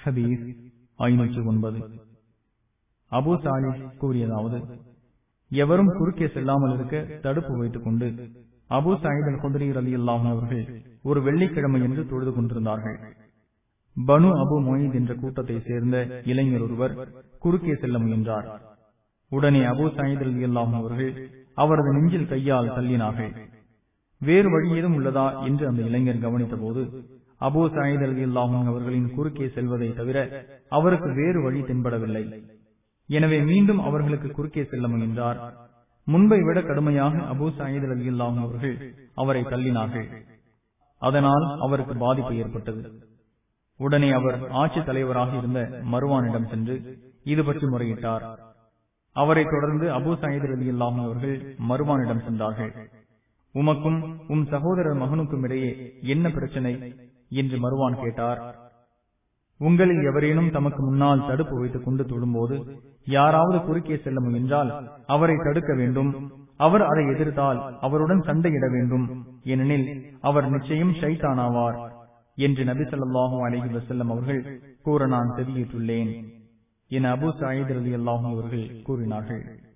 ஹதீஸ் ஐநூற்றி ஒன்பது அபு சாலிஸ் கூறியதாவது எவரும் குறுக்கே செல்லாமல் இருக்க தடுப்பு வைத்துக் கொண்டு அபு சாயித் அல் குதிரி அலி அல்லாஹும் அவர்கள் ஒரு வெள்ளிக்கிழமை என்று தொழுது கொண்டிருந்தார்கள் பனு அபு மொய்த் என்ற கூட்டத்தை சேர்ந்த இளைஞர் ஒருவர் குறுக்கே செல்ல முயன்றார் உடனே அபு சாயித் அலி அல்லாஹும் அவர்கள் அவரது நெஞ்சில் கையால் தள்ளினார்கள் வேறு வழி ஏதும் உள்ளதா என்று அந்த இளைஞர் கவனித்த போது அபு சாயித் அலி அல்லாஹும் அவர்களின் குறுக்கே செல்வதை தவிர அவருக்கு வேறு வழி தென்படவில்லை எனவே மீண்டும் அவர்களுக்கு குறுக்கே செல்ல முயன்றார் முன்பை விட கடுமையாக அபு சாயித் அலி அல்லாஹும் அவர்கள் அவரை தள்ளினார்கள் அதனால் அவருக்கு பாதிப்பு ஏற்பட்டது உடனே அவர் ஆட்சி தலைவராக இருந்த மருவானிடம் சென்று இது பற்றி முறையிட்டார் அவரை தொடர்ந்து அபு சாயித் அலி அல்லாஹும் அவர்கள் மருவானிடம் சென்றார்கள் உமக்கும் உம் சகோதரர் மகனுக்கும் இடையே என்ன பிரச்சனை என்று மருவான் கேட்டார் உங்களில் எவரேனும் தமக்கு முன்னால் தடுப்பு வைத்துக் கொண்டு தொழும்போது யாராவது குறுக்கே செல்ல முயன்றால் அவரை தடுக்க வேண்டும் அவர் அதை எதிர்த்தால் அவருடன் சண்டையிட வேண்டும் ஏனெனில் அவர் நிச்சயம் ஷைத்தானாவார் என்று நபி சொல்லாஹும் அலஹி வசல்லம் அவர்கள் கூற நான் தெரிவித்துள்ளேன் என அபு சாயித் அலி அல்லாஹும் அவர்கள் கூறினார்கள்